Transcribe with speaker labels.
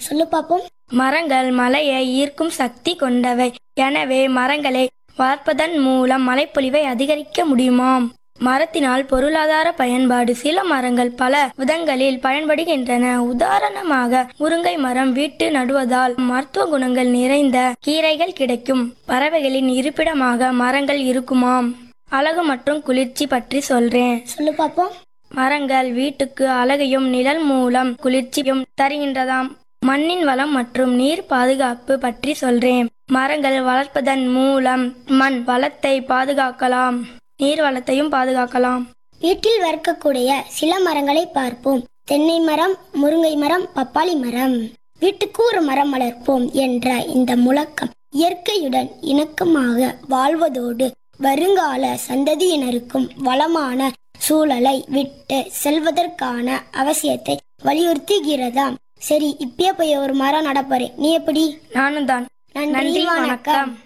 Speaker 1: சொல்லு பாப்போம்
Speaker 2: மரங்கள் மழையை ஈர்க்கும் சக்தி கொண்டவை எனவே மரங்களை வளர்ப்பதன் மூலம் மழைப்பொழிவை அதிகரிக்க முடியுமாம் மரத்தினால் பொருளாதார பயன்பாடு சில மரங்கள் பல விதங்களில் பயன்படுகின்றன உதாரணமாக முருங்கை மரம் வீட்டு நடுவதால் மருத்துவ குணங்கள் நிறைந்த கீரைகள் கிடைக்கும் பறவைகளின் இருப்பிடமாக மரங்கள் இருக்குமாம் அழகு மற்றும் குளிர்ச்சி பற்றி சொல்றேன்
Speaker 1: சொல்லு பாப்போம்
Speaker 2: மரங்கள் வீட்டுக்கு அழகையும் நிழல் மூலம் குளிர்ச்சியும் தருகின்றதாம் மண்ணின் வளம் மற்றும் நீர் பாதுகாப்பு பற்றி சொல்றேன் மரங்கள் வளர்ப்பதன் மூலம் மண் வளத்தை பாதுகாக்கலாம் நீர் வளத்தையும் பாதுகாக்கலாம்
Speaker 1: வீட்டில் வளர்க்கக்கூடிய சில மரங்களை பார்ப்போம் தென்னை மரம் முருங்கை மரம் பப்பாளி மரம் வீட்டுக்கு ஒரு மரம் வளர்ப்போம் என்ற இந்த முழக்கம் இயற்கையுடன் இணக்கமாக வாழ்வதோடு வருங்கால சந்ததியினருக்கும் வளமான சூழலை விட்டு செல்வதற்கான அவசியத்தை வலியுறுத்துகிறதாம் சரி இப்பயே போய் ஒரு மரம் நடப்பறேன் நீ எப்படி
Speaker 2: நானும் தான்
Speaker 1: நன்றி வணக்கம்